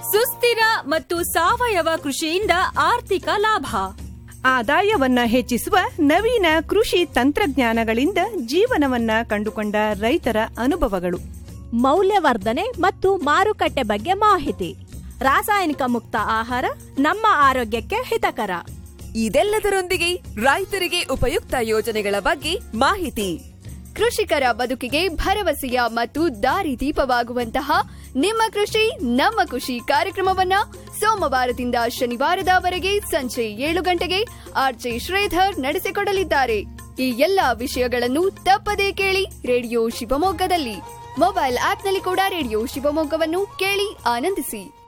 ಸುಸ್ಥಿರ ಮತ್ತು ಸಾವಯವ ಕೃಷಿಯಿಂದ ಆರ್ಥಿಕ ಲಾಭ ಆದಾಯವನ್ನ ಹೆಚ್ಚಿಸುವ ನವೀನ ಕೃಷಿ ತಂತ್ರಜ್ಞಾನಗಳಿಂದ ಜೀವನವನ್ನ ಕಂಡುಕೊಂಡ ರೈತರ ಅನುಭವಗಳು ಮೌಲ್ಯವರ್ಧನೆ ಮತ್ತು ಮಾರುಕಟ್ಟೆ ಬಗ್ಗೆ ಮಾಹಿತಿ ರಾಸಾಯನಿಕ ಮುಕ್ತ ಆಹಾರ ನಮ್ಮ ಆರೋಗ್ಯಕ್ಕೆ ಹಿತಕರ ಇದೆಲ್ಲದರೊಂದಿಗೆ ರೈತರಿಗೆ ಉಪಯುಕ್ತ ಯೋಜನೆಗಳ ಬಗ್ಗೆ ಮಾಹಿತಿ ಕೃಷಿಕರ ಬದುಕಿಗೆ ಭರವಸೆಯ ಮತ್ತು ದಾರಿದೀಪವಾಗುವಂತಹ ನಿಮ್ಮ ಕೃಷಿ ನಮ್ಮ ಖುಷಿ ಕಾರ್ಯಕ್ರಮವನ್ನ ಸೋಮವಾರದಿಂದ ಶನಿವಾರದವರೆಗೆ ಸಂಜೆ ಏಳು ಗಂಟೆಗೆ ಆರ್ಜೆ ಶ್ರೀಧರ್ ನಡೆಸಿಕೊಡಲಿದ್ದಾರೆ ಈ ಎಲ್ಲಾ ವಿಷಯಗಳನ್ನು ತಪ್ಪದೇ ಕೇಳಿ ರೇಡಿಯೋ ಶಿವಮೊಗ್ಗದಲ್ಲಿ ಮೊಬೈಲ್ ಆಪ್ನಲ್ಲಿ ಕೂಡ ರೇಡಿಯೋ ಶಿವಮೊಗ್ಗವನ್ನು ಕೇಳಿ ಆನಂದಿಸಿ